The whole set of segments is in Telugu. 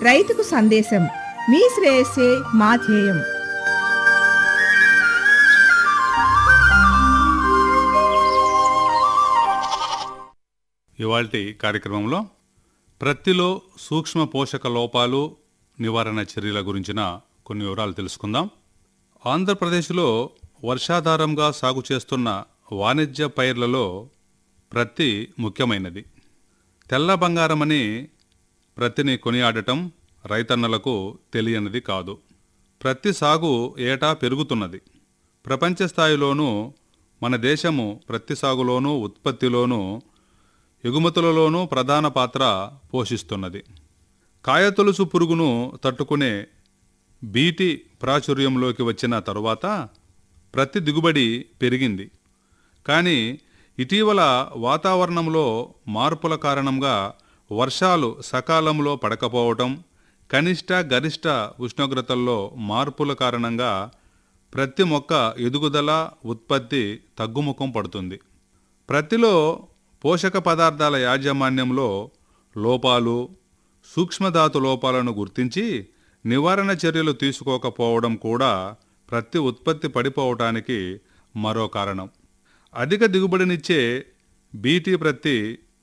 రైతుకు సందేశం మీ శ్రేయస్సే మా ధ్యేయం ఇవాల్టి కార్యక్రమంలో ప్రత్తిలో సూక్ష్మ పోషక లోపాలు నివారణ చర్యల గురించిన కొన్ని వివరాలు తెలుసుకుందాం ఆంధ్రప్రదేశ్లో వర్షాధారంగా సాగు చేస్తున్న వాణిజ్య పైర్లలో ప్రత్తి ముఖ్యమైనది తెల్ల బంగారమని ప్రత్తిని కొనియాడటం రైతన్నలకు తెలియనిది కాదు ప్రత్తి సాగు ఏటా పెరుగుతున్నది ప్రపంచ స్థాయిలోనూ మన దేశము ప్రత్తి సాగులోనూ ఉత్పత్తిలోనూ ఎగుమతులలోనూ ప్రధాన పాత్ర పోషిస్తున్నది కాయతొలుసు పురుగును తట్టుకునే బీటి ప్రాచుర్యంలోకి వచ్చిన తరువాత ప్రతి దిగుబడి పెరిగింది కానీ ఇటీవల వాతావరణంలో మార్పుల కారణంగా వర్షాలు సకాలంలో పడకపోవటం కనిష్ట గరిష్ట ఉష్ణోగ్రతల్లో మార్పుల కారణంగా ప్రతి మొక్క ఎదుగుదల ఉత్పత్తి తగ్గుముఖం పడుతుంది ప్రతిలో పోషక పదార్థాల యాజమాన్యంలో లోపాలు సూక్ష్మధాతు లోపాలను గుర్తించి నివారణ చర్యలు తీసుకోకపోవడం కూడా ప్రతి ఉత్పత్తి పడిపోవటానికి మరో కారణం అధిక దిగుబడినిచ్చే బీటీ ప్రత్తి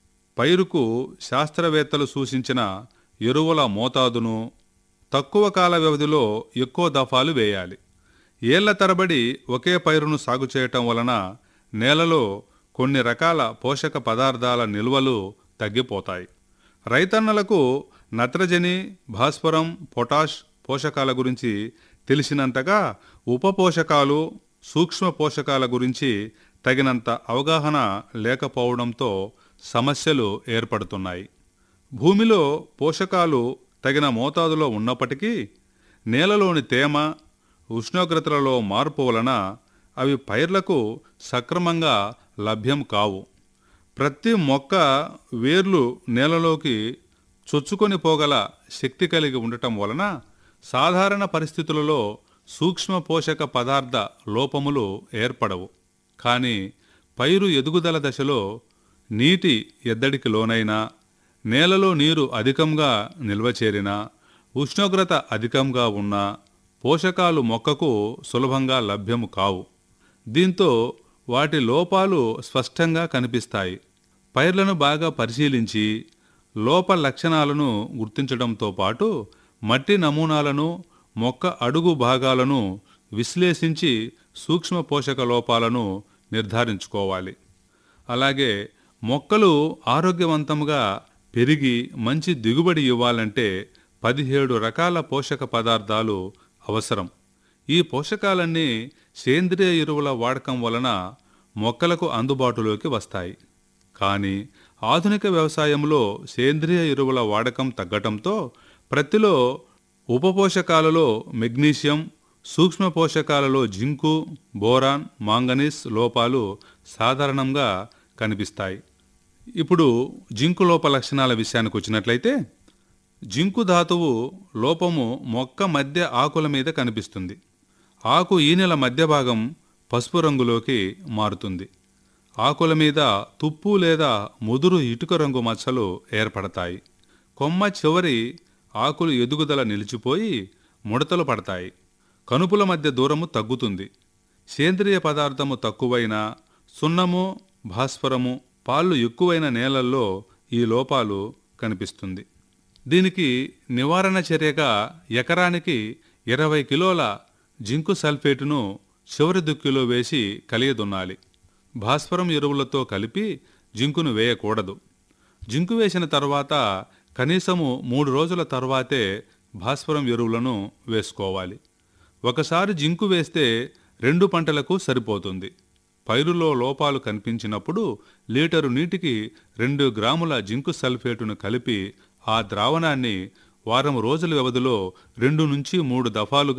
పైరుకు శాస్త్రవేత్తలు సూచించిన ఎరువుల మోతాదును తక్కువ కాల వ్యవధిలో ఎక్కువ దఫాలు వేయాలి ఏళ్ల తరబడి ఒకే పైరును సాగు చేయటం వలన నేలలో కొన్ని రకాల పోషక పదార్థాల నిల్వలు తగ్గిపోతాయి రైతన్నలకు నత్రజని భాస్వరం పొటాష్ పోషకాల గురించి తెలిసినంతగా ఉప పోషకాలు సూక్ష్మ పోషకాల గురించి తగినంత అవగాహన లేకపోవడంతో సమస్యలు ఏర్పడుతున్నాయి భూమిలో పోషకాలు తగిన మోతాదులో ఉన్నప్పటికీ నేలలోని తేమ ఉష్ణోగ్రతలలో మార్పు వలన అవి పైర్లకు సక్రమంగా లభ్యం కావు ప్రతి మొక్క వేర్లు నేలలోకి చొచ్చుకొని పోగల శక్తి కలిగి ఉండటం వలన సాధారణ పరిస్థితులలో సూక్ష్మ పోషక పదార్థ లోపములు ఏర్పడవు కానీ పైరు ఎదుగుదల దశలో నీటి ఎద్దడికి లోనైనా నేలలో నీరు అధికంగా నిల్వ చేరినా ఉష్ణోగ్రత అధికంగా ఉన్నా పోషకాలు మొక్కకు సులభంగా లభ్యము కావు దీంతో వాటి లోపాలు స్పష్టంగా కనిపిస్తాయి పైర్లను బాగా పరిశీలించి లోప లక్షణాలను గుర్తించడంతో పాటు మట్టి నమూనాలను మొక్క అడుగు భాగాలను విశ్లేషించి సూక్ష్మ పోషక లోపాలను నిర్ధారించుకోవాలి అలాగే మొక్కలు ఆరోగ్యవంతంగా పెరిగి మంచి దిగుబడి ఇవ్వాలంటే పదిహేడు రకాల పోషక పదార్థాలు అవసరం ఈ పోషకాలన్నీ సేంద్రియ ఎరువుల వాడకం వలన మొక్కలకు అందుబాటులోకి వస్తాయి కానీ ఆధునిక వ్యవసాయంలో సేంద్రియ ఎరువుల వాడకం తగ్గటంతో ప్రతిలో ఉపపోషకాలలో మెగ్నీషియం సూక్ష్మ పోషకాలలో జింకు బోరాన్ మాంగనీస్ లోపాలు సాధారణంగా కనిపిస్తాయి ఇప్పుడు జింకు లోప లక్షణాల విషయానికి వచ్చినట్లయితే జింకు ధాతువు లోపము మొక్క మధ్య ఆకుల మీద కనిపిస్తుంది ఆకు ఈనెల మధ్య భాగం పసుపు రంగులోకి మారుతుంది ఆకుల మీద తుప్పు లేదా ముదురు ఇటుక రంగు మచ్చలు ఏర్పడతాయి కొమ్మ చివరి ఆకులు ఎదుగుదల నిలిచిపోయి ముడతలు పడతాయి కనుపుల మధ్య దూరము తగ్గుతుంది సేంద్రియ పదార్థము తక్కువైన సున్నము భాస్వరము పాళ్ళు ఎక్కువైన నేలల్లో ఈ లోపాలు కనిపిస్తుంది దీనికి నివారణ చర్యగా ఎకరానికి ఇరవై కిలోల జింకు సల్ఫేటును చివరి దుక్కిలో వేసి కలియదున్నాలి భాస్వరం ఎరువులతో కలిపి జింకును వేయకూడదు జింకు వేసిన తర్వాత కనీసము మూడు రోజుల తర్వాతే భాస్వరం ఎరువులను వేసుకోవాలి ఒకసారి జింకు వేస్తే రెండు పంటలకు సరిపోతుంది పైరులో లోపాలు కనిపించినప్పుడు లీటరు నీటికి రెండు గ్రాముల జింకు సల్ఫేటును కలిపి ఆ ద్రావణాన్ని వారం రోజుల వ్యవధిలో రెండు నుంచి మూడు దఫాలుగా